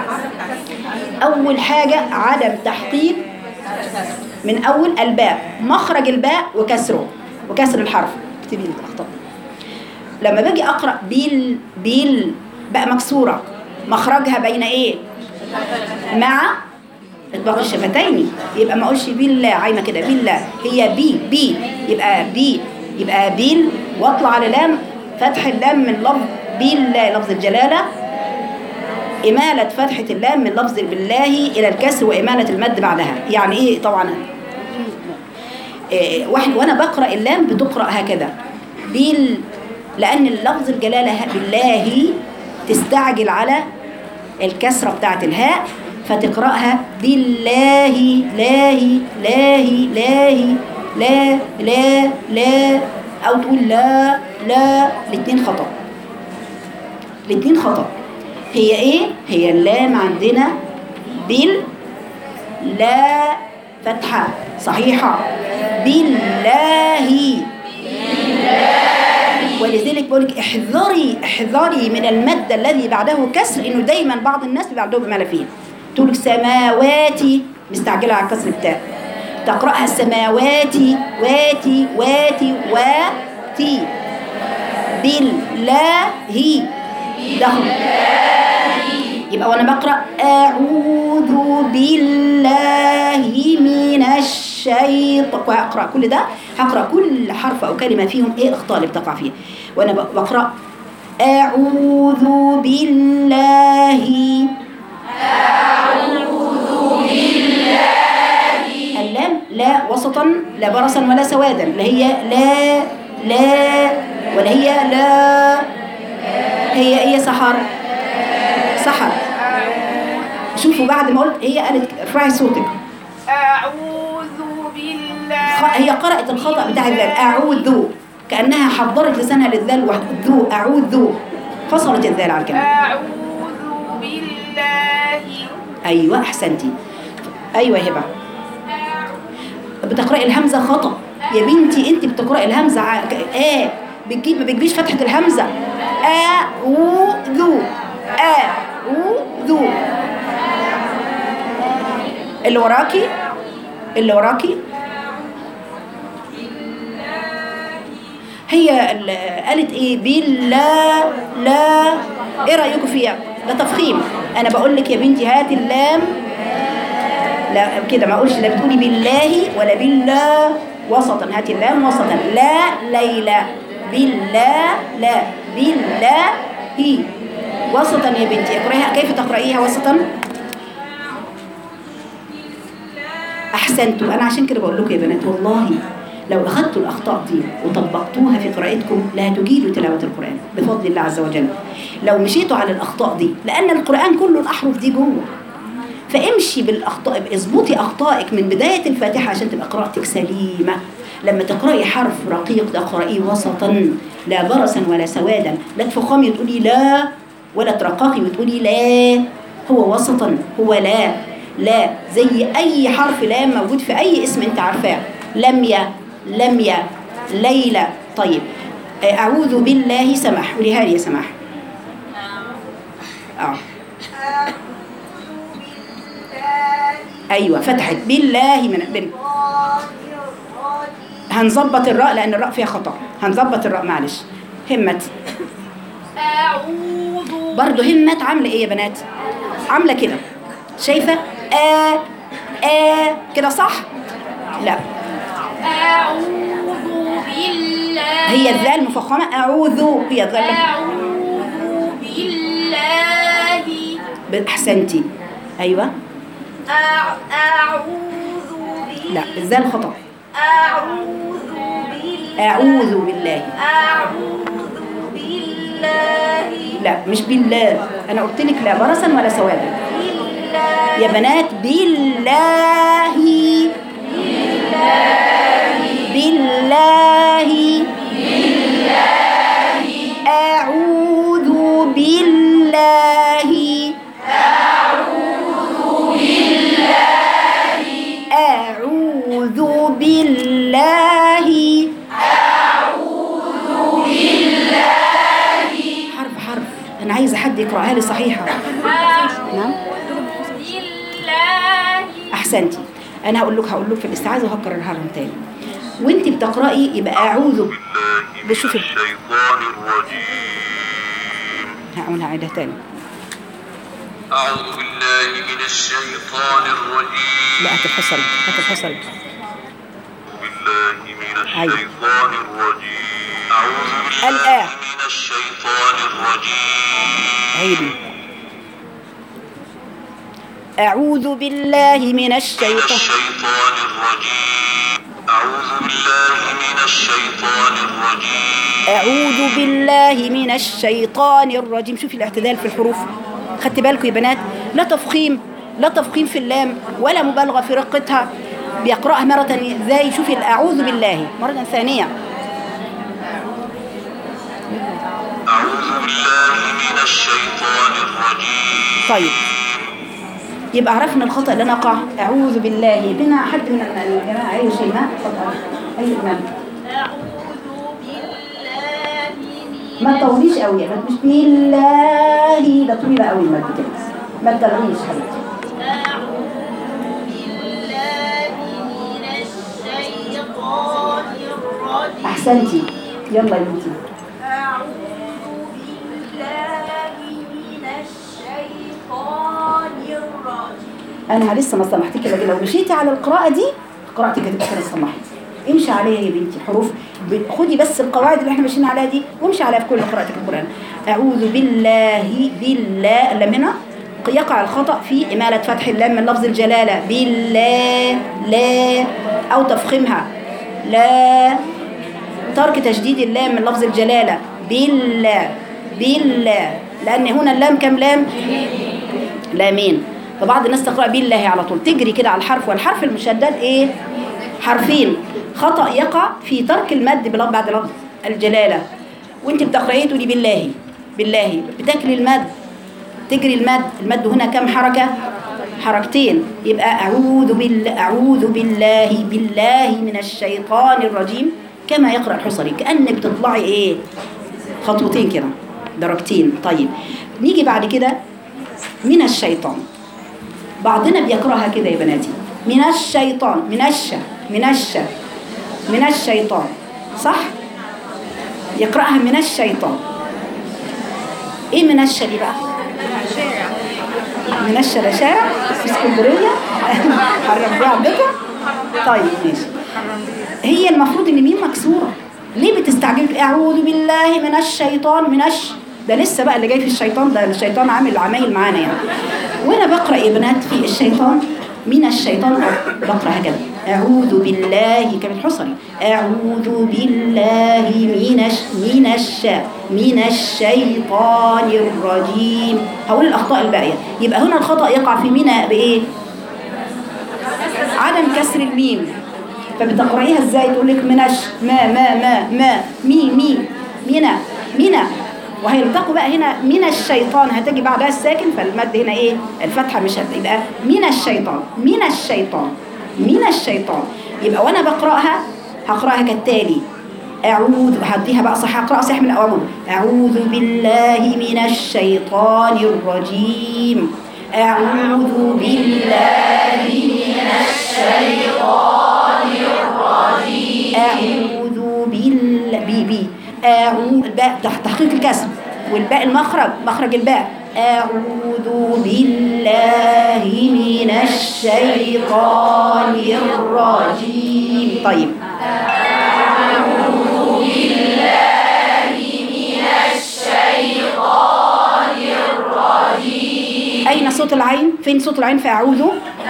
أول حاجة عدم تحقيق من أول الباء مخرج الباء وكسره وكسر الحرف اكتبي لي الأخطاء لما باجي اقرا بال بال بقى مكسوره مخرجها بين ايه مع اطباق الشفتين يبقى ما اقولش بالله عايمه كده بالله هي بي بي يبقى بي يبقى بيل واطلع على لام فتح اللام من لفظ بالله لفظ الجلاله إمالة فتحة اللام من لفظ بالله إلى الكسر وإمالة المد بعدها يعني إيه طبعا إيه واحد وأنا بقرأ اللام بتقرأ هكذا بال لأن اللفظ الجلالة بالله تستعجل على الكسرة بتاعت الهاء فتقرأها بالله لاهي لاهي لاهي لا لا لا أو تقول لا لا الاتنين خطأ الاتنين خطأ هي ايه؟ هي اللام عندنا بال لا فتحة صحيحة بالله ولذلك بقول لك احذري احذري من المد الذي بعده كسر انه دايما بعض الناس بيبقى عندهم اماله فيه تقول لك سماواتي مستعجله على الكسر بتاعه تقراها السماواتي واتي واتي واتي بالله دخل يبقى وانا بقرا اعوذ بالله من الشيطان واقرا كل ده هقرا كل حرف او كلمه فيهم ايه الاخطاء اللي بتقع فيها وانا ب- بقرا اعوذ بالله اللام لا وسطا لا برصا ولا سوادا لا هي لا لا ولا هي لا هي هي سحر سحر شوفوا بعد ما قلت هي قالت ارفعي صوتك أعوذ بالله خ- هي قرأت الخطأ بتاع الذال أعوذ كأنها حضرت لسانها للذال وحده ذو أعوذ فصلت الذال عن الكلمة أعوذ بالله أيوة أحسنتي أيوة يا هبة بتقرأي الهمزة خطأ يا بنتي أنت بتقرأي الهمزة ع- ك- آه بتجيب ما بتجيبيش فتحة الهمزة أعوذ أعوذ اللي وراكي اللي وراكي هي ال- قالت ايه بالله لا ايه رايكم فيها ده تفخيم انا بقول لك يا بنتي هاتي اللام لا كده ما اقولش لا بتقولي بالله ولا بالله وسطا هاتي اللام وسطا لا ليلى بالله لا بالله هي وسطا يا بنتي اقرايها كيف تقرايها وسطا احسنتوا انا عشان كده بقول لكم يا بنات والله لو اخذتوا الاخطاء دي وطبقتوها في قراءتكم لا تجيدوا تلاوه القران بفضل الله عز وجل لو مشيتوا على الاخطاء دي لان القران كله الاحرف دي جوه فامشي بالاخطاء اظبطي اخطائك من بدايه الفاتحه عشان تبقى قراءتك سليمه لما تقراي حرف رقيق تقرايه وسطا لا برصا ولا سوادا لا تفخمي وتقولي لا ولا ترققي وتقولي لا هو وسطا هو لا لا زي اي حرف لا موجود في اي اسم انت عارفاه لميا لميا ليلى طيب اعوذ بالله سمح قوليها لي يا سمح اه ايوه فتحت بالله من بال هنظبط الراء لان الراء فيها خطا هنظبط الراء معلش همت أعوذ برضو همت عامله ايه يا بنات عامله كده شايفه آ آ كده صح لا أعوذ بالله هي الذال مفخمه اعوذ هي الذال أعوذ بالله احسنتي ايوه أع- أعوذ بالله لا الذال خطا أعوذ بالله اعوذ بالله أعوذ بالله لا مش بالله انا قلت لك لا برصا ولا سوادا بالله يا بنات بالله بالله أعوذ بالله أعوذ بالله حرف حرف أنا عايزة حد يقرأها لي صحيحة نعم بالله احسنتي انا هقول لك هقول لك في الاستعاذه وهكررها لهم تاني وانت بتقراي يبقى اعوذ بشوفي الشيطان الرجيم هقولها عيدها تاني أعوذ بالله من الشيطان الرجيم لا هات الحصل هات الحصل بالله من أيوة. الشيطان الرجيم أعوذ بالله الآن. من الشيطان الرجيم عيدي اعوذ بالله من من الشيطان الشيطان الرجيم أعوذ بالله من الشيطان الرجيم أعوذ بالله من الشيطان الرجيم شوفي الاعتدال في الحروف خدت بالكم يا بنات لا تفخيم لا تفخيم في اللام ولا مبالغة في رقتها بيقرأها مرة ازاي شوفي الأعوذ بالله مرة ثانية أعوذ بالله من الشيطان الرجيم طيب يبقى عرفنا الخطأ اللي نقع أعوذ بالله بنا حد من الجماعة أي شيء ما اتفضل أي إمام ما تطوليش قوي ما مش بالله ده طويلة قوي المد كده ما تطوليش حبيبتي أحسنتي يلا يا بنتي أعوذ بالله من الشيطان الرجيم انا لسه ما سمحتك الا لو مشيتي على القراءه دي قراءتك هتبقى كده سمحت امشي عليها يا بنتي حروف ب- خدي بس القواعد اللي احنا ماشيين عليها دي وامشي عليها في كل قراءتك القران اعوذ بالله بالله اللام هنا يقع الخطا في اماله فتح اللام من لفظ الجلاله بالله لا او تفخيمها لا ترك تشديد اللام من لفظ الجلاله بالله بالله لان هنا اللام كم لام لامين فبعض الناس تقرأ بالله على طول تجري كده على الحرف والحرف المشدد ايه حرفين خطأ يقع في ترك المد بلفظ بعد لفظ الجلالة وانت بتقرأيه تقولي بالله بالله بتاكلي المد تجري المد المد هنا كم حركة حركتين يبقى أعوذ بالله أعوذ بالله بالله من الشيطان الرجيم كما يقرأ الحصري كأنك بتطلعي ايه خطوتين كده درجتين طيب نيجي بعد كده من الشيطان بعضنا بيقراها كده يا بناتي من الشيطان من الش من الش من الشيطان صح يقراها من الشيطان ايه من الش دي بقى من الش ده شارع في اسكندريه حرم بيها عندكم طيب ماشي هي المفروض ان مين مكسوره ليه بتستعجلوا اعوذ بالله من الشيطان من الش ده لسه بقى اللي جاي في الشيطان ده الشيطان عامل عمايل معانا يعني وانا بقرا يا بنات في الشيطان من الشيطان بقرا هكذا اعوذ بالله كما الحصري اعوذ بالله من الش من الش من الشيطان الرجيم هقول الاخطاء الباقيه يبقى هنا الخطا يقع في منى بايه عدم كسر الميم فبتقرأيها ازاي تقول لك منش ما ما ما ما مي مي منا منا وهيلتقوا بقى هنا من الشيطان هتجي بعدها الساكن فالمد هنا ايه الفتحه مش هتبقى من الشيطان من الشيطان من الشيطان يبقى وانا بقراها هقراها كالتالي أعوذ هديها بقى صح أقرأ صح من الأول أعوذ بالله من الشيطان الرجيم أعوذ بالله من الشيطان الرجيم أعوذ بال بي بي أعوذ الباء تحت تحقيق الكسر والباء المخرج مخرج الباء أعوذ بالله من الشيطان الرجيم طيب أين صوت العين؟ فين صوت العين في أعوذ؟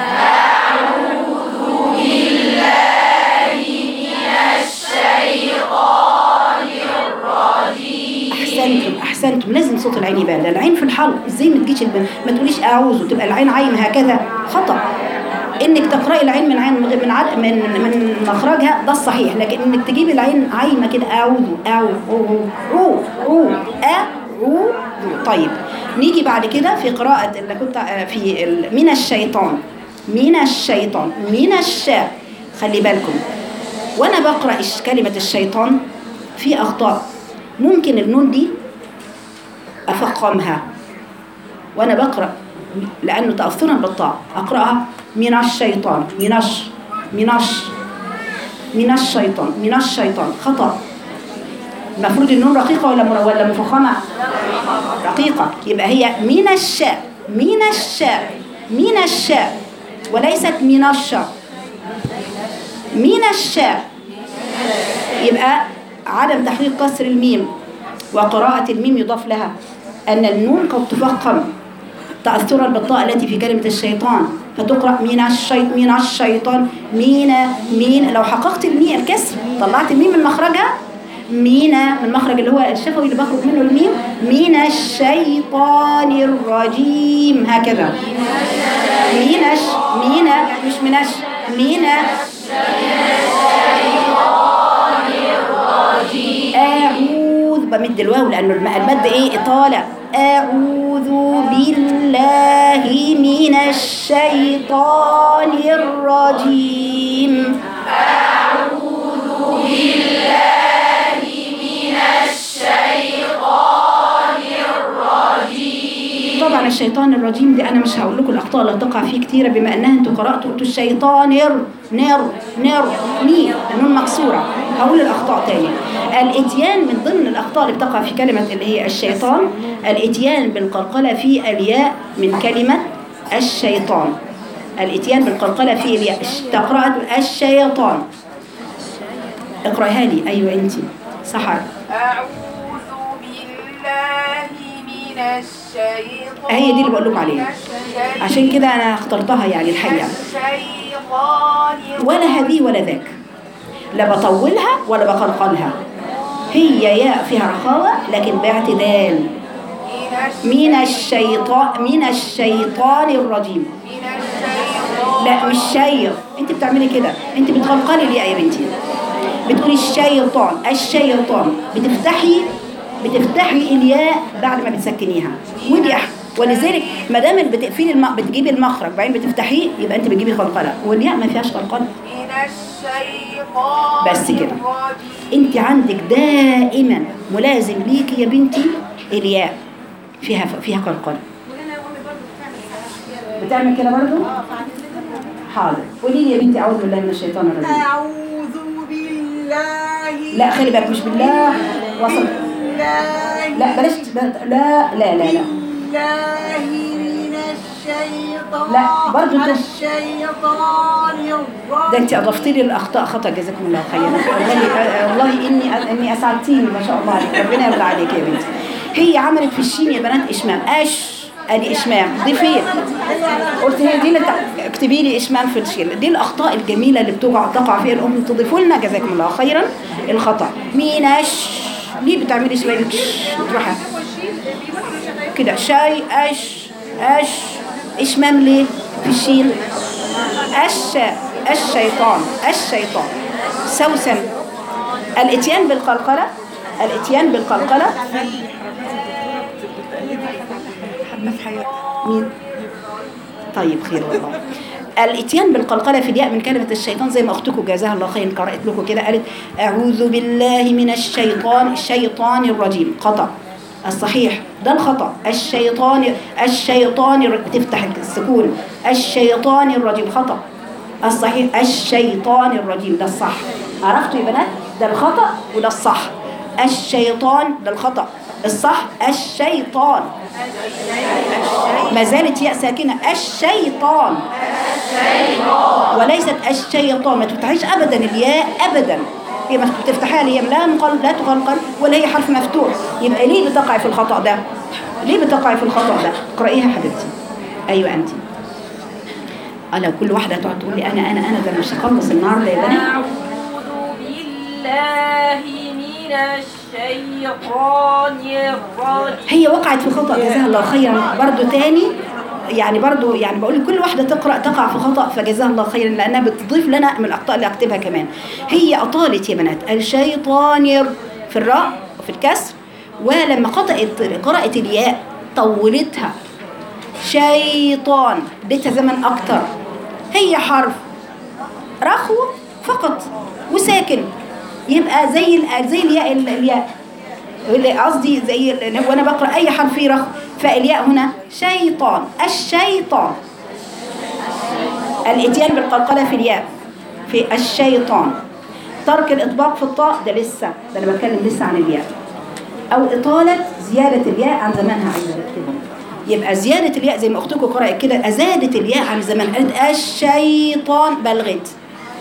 أحسنتم أحسنتم لازم صوت العين يبان لأن العين في الحلق إزاي ما تجيش الب... ما تقوليش أعوذ وتبقى العين عايمة هكذا خطأ إنك تقرأي العين من عين من عد... من من مخرجها ده الصحيح لكن إنك تجيبي العين عايمة كده أعوذ أعوذ أو أو أعوذ طيب نيجي بعد كده في قراءة اللي كنت آه، في ال- من الشيطان من الشيطان من الشاء خلي بالكم وانا بقرا الش- كلمه الشيطان في اخطاء ممكن النون دي افخمها وانا بقرا لانه تاثرا بالطاء اقراها من الشيطان من الش من الش من الشيطان من الشيطان خطا المفروض النون رقيقه ولا مر- ولا مفخمه رقيقه يبقى هي من الشاء من الشاء من الشاء وليست من الشاء من الشاء يبقى عدم تحقيق كسر الميم وقراءة الميم يضاف لها أن النون قد تفخم تأثرا بالطاء التي في كلمة الشيطان فتقرأ من الشيط من الشيطان مين مين لو حققت الميم الكسر طلعت الميم من مخرجها مين من المخرج اللي هو الشفوي اللي بخرج منه الميم من الشيطان الرجيم هكذا من الش من مش من الش من أعوذ بمد الواو لأنه الم- المد إيه إطالة أعوذ بالله من الشيطان الرجيم طبعا الشيطان الرجيم دي انا مش هقول لكم الاخطاء اللي تقع فيه كتيره بما انها انتوا قراتوا قلتوا الشيطان نر نر نر مي النون مكسوره هقول الاخطاء تاني الاتيان من ضمن الاخطاء اللي بتقع في كلمه اللي هي الشيطان الاتيان بالقلقله في الياء من كلمه الشيطان الاتيان بالقلقله في الياء تقرأ الشيطان اقراها لي ايوه انت سحر أعوذ بالله من الشيطان هي دي اللي بقول لكم عليها عشان كده انا اخترتها يعني الحقيقه الشيطان ولا هذه ولا ذاك لا بطولها ولا بقلقلها هي ياء فيها رخاوة لكن باعتدال من الشيطان من الشيطان الرجيم من الشيطان لا مش شيء انت بتعملي كده انت بتقلقلي الياء يا بنتي بتقولي الشيطان الشيطان بتفتحي بتفتحي الياء بعد ما بتسكنيها ودي أح ولذلك ما دام بتقفلي الم... بتجيبي المخرج بعدين بتفتحيه يبقى انت بتجيبي قلقله والياء ما فيهاش قلقله من الشيطان بس كده. الرجيم. انت عندك دائما ملازم ليكي يا بنتي الياء فيها فيها قلقله بتعمل كده برضو حاضر قولي لي يا بنتي اعوذ بالله من الشيطان الرجيم أعوذ بالله لا خلي بالك مش بالله وصل بالله لا بلاش لا لا لا لا بالله من الشيطان لا، برضو انت- الشيطان ده الرجيم انت اضفتي لي الاخطاء خطا جزاكم الله خيرا والله والله اني اني اسعدتيني ما شاء الله عليك ربنا يرضى عليك يا بنتي هي عملت في الشين يا بنات اشمام اش ادي اشمام ضيفي قلت هي دي اللي تع- اكتبي لي اشمام في الشين دي الاخطاء الجميله اللي بتقع تقع فيها الام تضيفوا لنا جزاكم الله خيرا الخطا مين اش ليه بتعملي شويه تروحي كده شاي اش اش اشمام ليه في الشين الش الشيطان الشيطان سوسن الاتيان بالقلقلة الاتيان بالقلقلة مين طيب خير والله الاتيان بالقلقلة في الياء من كلمة الشيطان زي ما أختكم جزاها الله خير قرأت لكم كده قالت أعوذ بالله من الشيطان الشيطان الرجيم خطأ الصحيح ده الخطأ الشيطان الشيطان الر- تفتح السكون الشيطان الرجيم خطأ الصحيح الشيطان الرجيم ده الصح عرفتوا يا بنات ده الخطأ وده الصح الشيطان ده الخطأ الصح الشيطان ما زالت ياء ساكنة الشيطان وليست الشيطان ما تفتحيش ابدا الياء ابدا هي ما بتفتحيها الياء لا مقل لا تقلقل ولا هي حرف مفتوح يبقى ليه بتقعي في الخطأ ده ليه بتقعي في الخطأ ده اقرأيها حبيبتي ايوه انت انا كل واحده تقعد تقول لي انا انا انا ده أنا مش هخلص النهارده يا بنات أعوذ بالله من الشيطان الرجيم هي وقعت في خطأ جزاها الله خيرا برضو تاني يعني برضو يعني بقول كل واحدة تقرأ تقع في خطأ فجزاها الله خيرا لأنها بتضيف لنا من الأخطاء اللي أكتبها كمان هي أطالت يا بنات الشيطان ير- في الراء وفي الكسر ولما قطعت قرأت الياء طولتها شيطان اديتها زمن أكتر هي حرف رخو فقط وساكن يبقى زي ال- زي الياء الياء اللي قصدي زي ال- وانا بقرا اي حرف فيه رخ فالياء هنا شيطان الشيطان الاتيان بالقلقله في الياء في الشيطان ترك الاطباق في الطاء ده لسه ده انا بتكلم لسه عن الياء او اطاله زياده الياء عن زمانها عايزه اكتبها يبقى زياده الياء زي ما اختكم قرات كده ازادت الياء عن زمان قالت الشيطان بلغت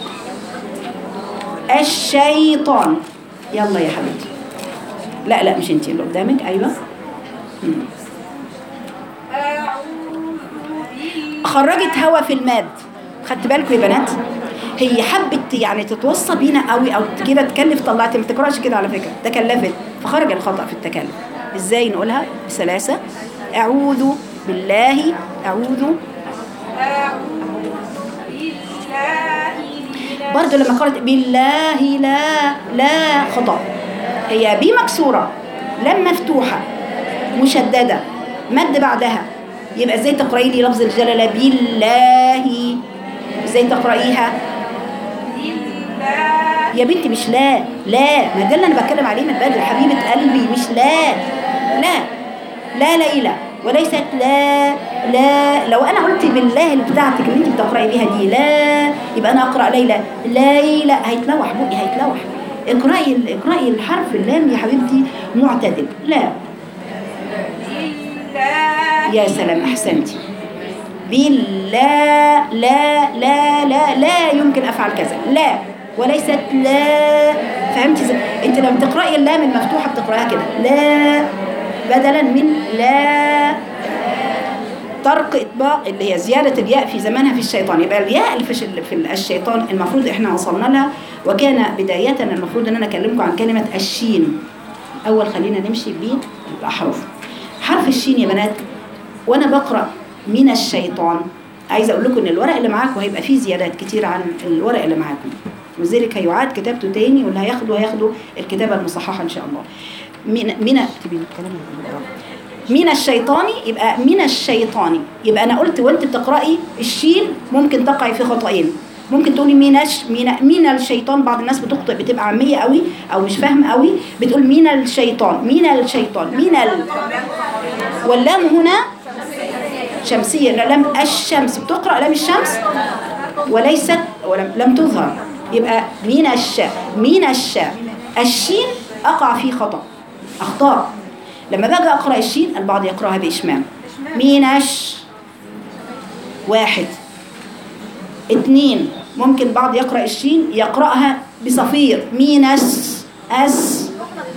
الشيطان يلا يا حبيبتي لا لا مش انتي اللي قدامك ايوه أعوذ خرجت هوا في الماد خدت بالكم يا بنات هي حبت يعني تتوصى بينا قوي او كده تكلف طلعت ما تقراش كده على فكره تكلفت فخرج الخطا في التكلف ازاي نقولها بسلاسه اعوذ بالله اعوذ برضه لما قرأت بالله لا لا خطأ هي بي مكسورة لم مفتوحة مشددة مد بعدها يبقى ازاي تقرأي لي لفظ الجلالة بالله ازاي تقرأيها يا بنتي مش لا لا ما ده اللي انا بتكلم عليه من بدري حبيبة قلبي مش لا لا لا ليلى وليست لا لا لو انا قلت بالله اللي بتاعتك اللي انت بتقراي بيها دي لا يبقى انا اقرا ليلى ليلى هيتلوح بقي هيتلوح اقراي اقراي الحرف اللام يا حبيبتي معتدل لا يا سلام احسنتي بالله لا لا لا لا يمكن افعل كذا لا وليست لا فهمتي ازاي انت لما تقراي اللام المفتوحه بتقراها كده لا بدلا من لا طرق اطباق اللي هي زياده الياء في زمانها في الشيطان يبقى الياء اللي في الش- في الشيطان المفروض احنا وصلنا لها وكان بدايه المفروض ان انا اكلمكم عن كلمه الشين اول خلينا نمشي بالاحرف حرف الشين يا بنات وانا بقرا من الشيطان عايزه اقول لكم ان الورق اللي معاكم هيبقى فيه زيادات كتير عن الورق اللي معاكم وذلك هيعاد كتابته تاني واللي هياخده هياخده الكتابه المصححه ان شاء الله من من اكتبي الكلام اللي وراه. من الشيطان يبقى من الشيطان يبقى انا قلت وانت بتقراي الشين ممكن تقعي في خطأين ممكن تقولي من الش من من الشيطان بعض الناس بتخطئ بتبقى عاميه قوي او مش فاهمه قوي بتقول من الشيطان من الشيطان من ال واللام هنا شمسيه لا لام الشمس بتقرا لام الشمس وليست ولم لم تظهر يبقى من الشاء من الشاء الشين اقع فيه خطأ اخطاء لما باجي اقرا الشين البعض يقراها باشمام مينش واحد اتنين ممكن بعض يقرا الشين يقراها بصفير مينس اس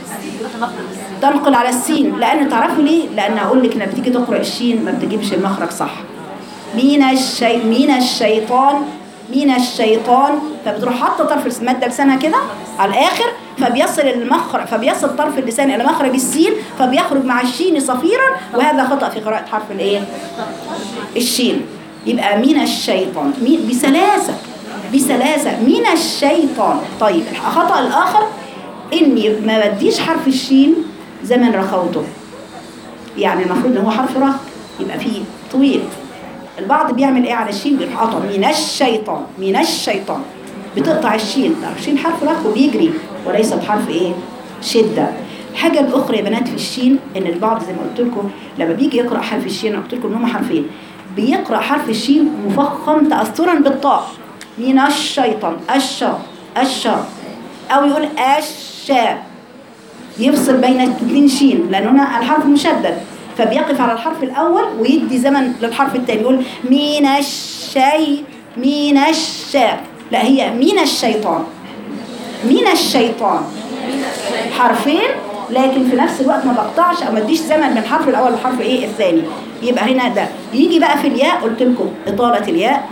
تنقل على السين لان تعرفوا ليه لان اقول لك لما بتيجي تقرا الشين ما بتجيبش المخرج صح مين الشي مين الشيطان مين الشيطان فبتروح حاطه طرف الماده لسانها كده على الاخر فبيصل المخرج فبيصل طرف اللسان الى مخرج السين فبيخرج مع الشين صفيرا وهذا خطا في قراءه حرف الايه الشين يبقى من الشيطان مين بسلاسه بسلاسه من الشيطان طيب الخطا الاخر اني ما بديش حرف الشين زمن رخوته يعني المفروض ان هو حرف رخ يبقى فيه طويل البعض بيعمل ايه على الشين بيروح قاطع من الشيطان من الشيطان بتقطع الشين الشين حرف رخ وبيجري وليس بحرف ايه شده الحاجة الأخرى يا بنات في الشين إن البعض زي ما قلت لكم لما بيجي يقرأ حرف الشين أنا قلت لكم إن هم حرفين بيقرأ حرف الشين مفخم تأثرا بالطاء من الشيطان الشا الشا أو يقول الشا يفصل بين الاثنين شين لأن هنا الحرف مشدد فبيقف على الحرف الأول ويدي زمن للحرف الثاني يقول من الشي من الشا لا هي من الشيطان من الشيطان حرفين لكن في نفس الوقت ما بقطعش او ما اديش زمن من الحرف الاول للحرف ايه الثاني يبقى هنا ده يجي بقى في الياء قلت لكم اطاله الياء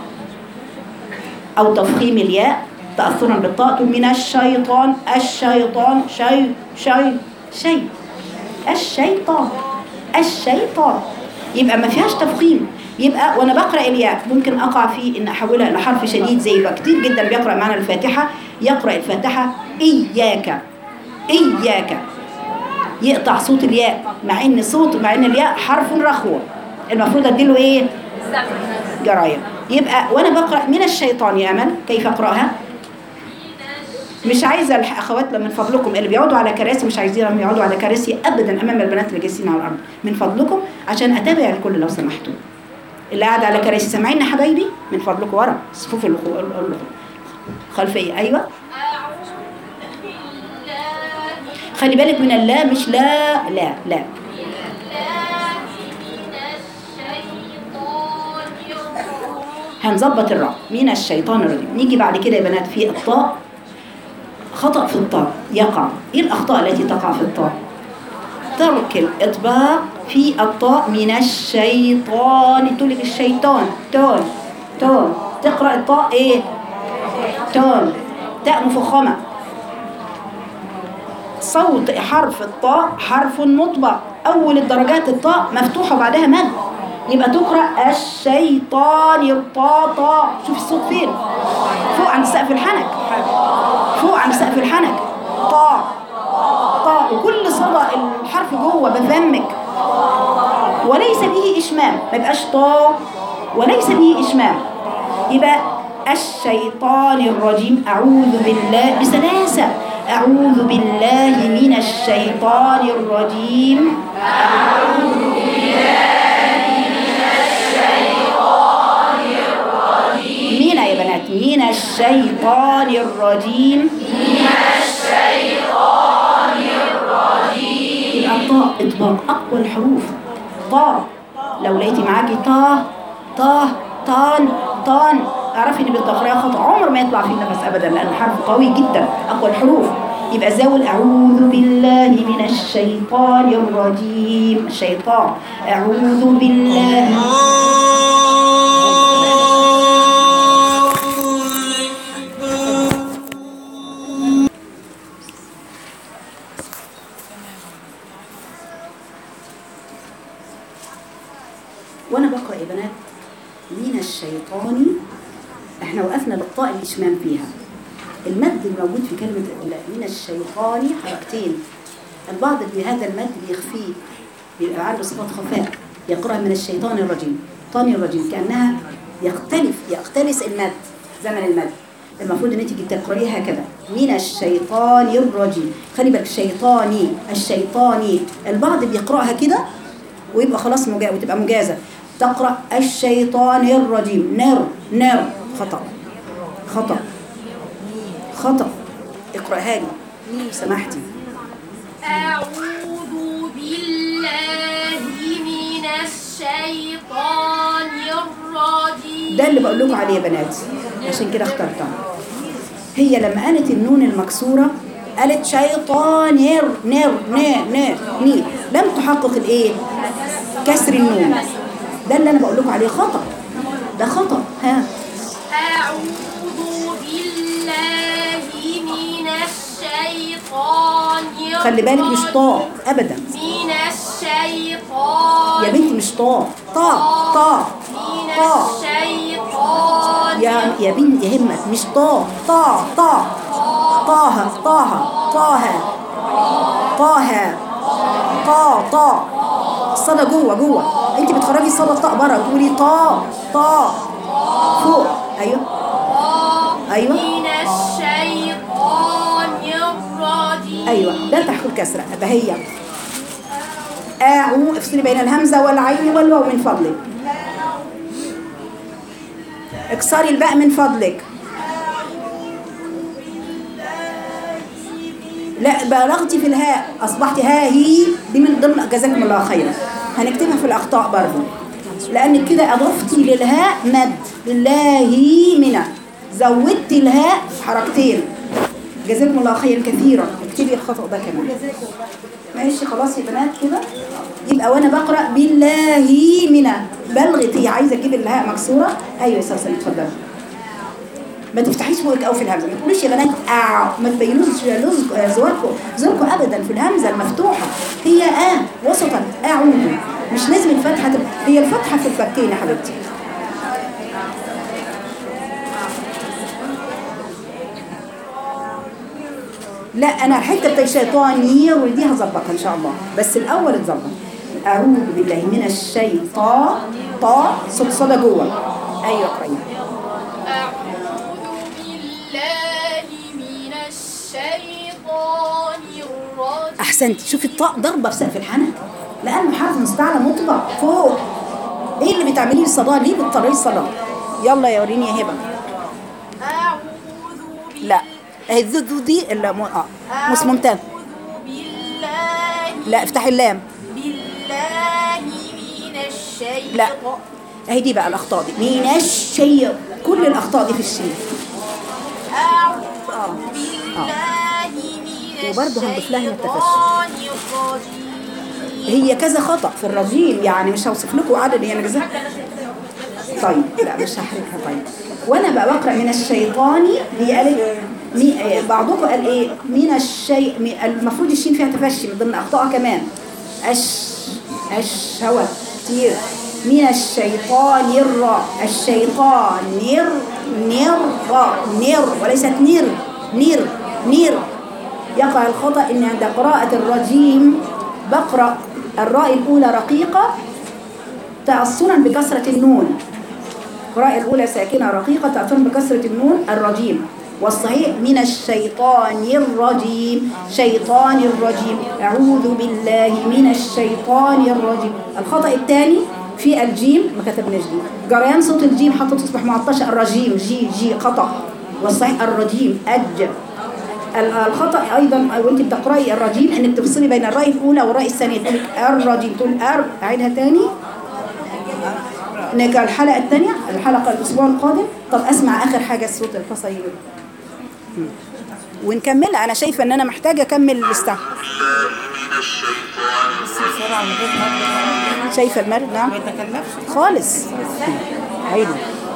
او تفخيم الياء تاثرا بالطاء تقول من الشيطان الشيطان شي شي شي الشيطان الشيطان يبقى ما فيهاش تفخيم يبقى وانا بقرا الياء ممكن اقع في ان احولها لحرف شديد زي بقى كتير جدا بيقرا معنا الفاتحه يقرا الفاتحه اياك اياك يقطع صوت الياء مع ان صوت مع ان الياء حرف رخوه المفروض اديله ايه جرايه يبقى وانا بقرا من الشيطان يا امل كيف اقراها مش عايزه الاخوات من فضلكم اللي بيقعدوا على كراسي مش عايزينهم يقعدوا على كراسي ابدا امام البنات اللي جالسين على الارض من فضلكم عشان اتابع الكل لو سمحتوا اللي قاعد على كراسي سامعين حبايبي من فضلكم ورا الصفوف الخ- الخلفيه ايوه خلي بالك من اللا مش لا لا لا هنظبط الراء من الشيطان الرجيم نيجي بعد كده يا بنات في الطاء خطأ في الطاء يقع ايه الأخطاء التي تقع في الطاء ترك الإطباق في الطاء من الشيطان تقول لك الشيطان تون تون تقرأ الطاء ايه تون تاء مفخمة صوت حرف الطاء حرف مطبق أول الدرجات الطاء مفتوحة وبعدها مد يبقى تقرأ الشيطان الطاء طاء شوف الصوت فين فوق عند سقف الحنك فوق عند سقف الحنك طاء طاء وكل صدى الحرف جوه بفمك وليس به إشمام ما يبقاش طاء وليس به إشمام يبقى الشيطان الرجيم أعوذ بالله بسلاسة أعوذ بالله من الشيطان الرجيم من يا بنات من الشيطان الرجيم من الشيطان الرجيم يبقى طاء إطباق أقوى الحروف طاء لو لقيتي معاكي طاء طاء طان طان اعرفي ان بالتقرية خطأ عمر ما يطلع فيه النفس ابدا لان الحرف قوي جدا اقوى الحروف يبقى زاول اعوذ بالله من الشيطان الرجيم الشيطان اعوذ بالله وانا بقرا يا بنات من الشيطان احنا وقفنا بالطاء الاشمام فيها المد الموجود في كلمه ال- من الشيطان حركتين البعض بهذا المد بيخفيه بيبقى عنده صفات خفاء يقرأ من الشيطان الرجيم طاني الرجيم كأنها يختلف يختلس المد زمن المد المفروض ان انت تقرأيها هكذا من الشيطان الرجيم خلي بالك الشيطاني الشيطاني البعض بيقرأها كده ويبقى خلاص مجا... وتبقى مجازة تقرأ الشيطان الرجيم نر نر خطأ خطأ خطأ اقرأها لي لو سمحتي أعوذ بالله من الشيطان الرجيم ده اللي بقول لكم عليه يا بنات عشان كده اخترتها هي لما قالت النون المكسورة قالت شيطان نر نر نر نر ني لم تحقق الايه كسر النون ده اللي انا بقول لكم عليه خطأ ده خطأ ها أعوذ بالله من الشيطان خلي بالك مش طاء ابدا من الشيطان يا بنتي مش طاء طاء طاء من طاء الشيطان يا يا بنت يا همك مش طاء طاء طاء طه طه طه طه طا طا الصدى جوه جوه انت بتخرجي الصدى الطاء بره وتقولي طا طا فوق ايوه ايوه من الشيطان الرجيم ايوه ده تحت الكسره يبقى هي اعو افصلي بين الهمزه والعين والواو من فضلك اكسري الباء من فضلك لا بلغتي في الهاء اصبحت ها هي دي من ضمن جزاكم الله خيرا هنكتبها في الاخطاء برضو لانك كده اضفتي للهاء مد لله من زودتي الهاء حركتين جزاكم الله خيرا كثيرا اكتبي الخطأ ده كمان ماشي خلاص يا بنات كده يبقى وانا بقرا بالله من بلغت هي عايزه تجيب الهاء مكسوره ايوه يا استاذ اتفضلي ما تفتحيش بوقك قوي في الهمزه ما تقوليش يا بنات اع ما تبينوش لوز- زوركم زوركم ابدا في الهمزه المفتوحه هي اه وسطا اعوذ مش لازم الفتحه تبقى هي الفتحه في الفكين يا حبيبتي لا انا الحته بتاع الشيطاني ودي هظبطها ان شاء الله بس الاول اتظبط اعوذ بالله من الشيطان طا صوت صدى جوه ايوه اقرأي أعوذ بالله من الشيطان الرجيم احسنتي شوفي الطاء ضربه في سقف الحنك لانه حرف مستعلى مطبق فوق ايه اللي بتعمليه الصدى ليه بتطريه الصدى يلا يا وريني يا هبه أعوذ بالله لا اهي الذو ذو دي اللي مو... اه مش ممتاز بالله لا افتحي اللام بالله من الشيطان لا اهي دي بقى الاخطاء دي من الشيء كل الاخطاء دي في الشيء أعوذ اه بالله من وبرضه هنضيف لها هنا التفشي. الشيطان الرجيم هي كذا خطأ في الرجيم يعني مش هوصف لكم عدد يعني كذا طيب لا مش هحرقها طيب وانا بقى بقرا من الشيطان هي قالت مي آه، بعضكم قال ايه من الشيء مي- المفروض الشين فيها تفشي من ضمن اخطائها كمان اش اش هوا كتير من الشيطان الر الشيطان نر نر را نر وليست نر نر نر يقع الخطأ ان عند قراءة الرجيم بقرأ الراء الأولى رقيقة تأثرا بكسرة النون القراءة الأولى ساكنة رقيقة تأثرا بكسرة النون الرجيم والصحيح من الشيطان الرجيم شيطان الرجيم أعوذ بالله من الشيطان الرجيم الخطأ الثاني في الجيم ما كتبناش دي جريان صوت الجيم حتى تصبح معطشة الرجيم جي جي خطأ والصحيح الرجيم أج ال- الخطأ أيضا وأنت بتقرأي الرجيم أنك تفصلي بين الراء الأولى والراء الثانية تقول لك الرجيم تقول أر أعيدها تاني نرجع الحلقة الثانية الحلقة الأسبوع القادم طب أسمع آخر حاجة الصوت الفصيل ونكملها أنا شايفة إن أنا محتاجة أكمل الاستع بالله من الشيطان الرجيم شايفة المرد نعم خالص عيني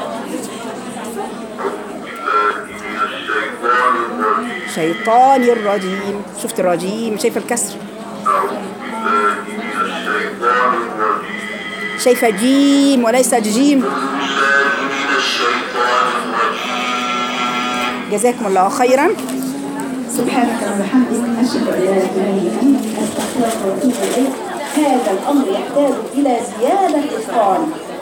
شيطان الرجيم شفت الرجيم شايفة الكسر شايفة جيم وليس جيم من الشيطان الرجيم جزاكم الله خيرا سبحانك وبحمدك أشهد أن لا إله إلا أنت أستغفرك وأتوب إليك هذا الأمر يحتاج إلى زيادة إتقان